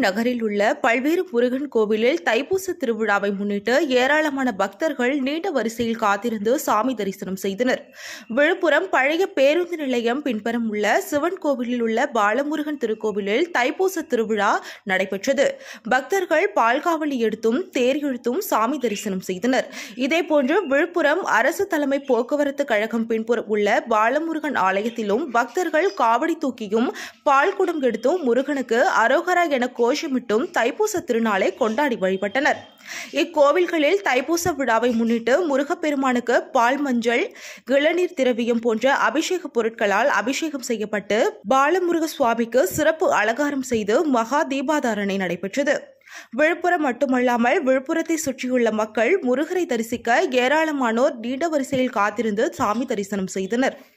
நகரில் உள்ள பல்வேறு முருகன் கோவிலில் தைப்பூச திருவிழாவை முன்னிட்டு ஏராளமான பக்தர்கள் நீண்ட வரிசையில் காத்திருந்து சாமி தரிசனம் செய்தனர் விழுப்புரம் பழைய பேருந்து நிலையம் பின்புறம் உள்ள சிவன் கோவிலில் உள்ள பாலமுருகன் திருக்கோவிலில் தைப்பூச திருவிழா நடைபெற்றது பக்தர்கள் பால்காவலி எடுத்தும் தேர் இழுத்தும் சாமி தரிசனம் செய்தனர் இதேபோன்று விழுப்புரம் அரசு தலைமை போக்குவரத்து கழகம் பின்புறம் உள்ள பாலமுருகன் ஆலயத்திலும் பக்தர்கள் காவடி தூக்கியும் பால்குடம் எடுத்தும் முருகனுக்கு அரோகரா என கோஷமிட்டும் தைப்பூச திருநாளை கொண்டாடி வழிபட்டனர் இக்கோவில்களில் தைப்பூச விழாவை முன்னிட்டு முருகப்பெருமானுக்கு பால் மஞ்சள் இளநீர் திரவியம் போன்ற அபிஷேக பொருட்களால் அபிஷேகம் செய்யப்பட்டு பாலமுருக சுவாமிக்கு சிறப்பு அலங்காரம் செய்து மகா தீபாதாரணை நடைபெற்றது விழுப்புரம் மட்டுமல்லாமல் விழுப்புரத்தை சுற்றியுள்ள மக்கள் முருகரை தரிசிக்க ஏராளமானோர் நீண்ட வரிசையில் காத்திருந்து சாமி தரிசனம் செய்தனர்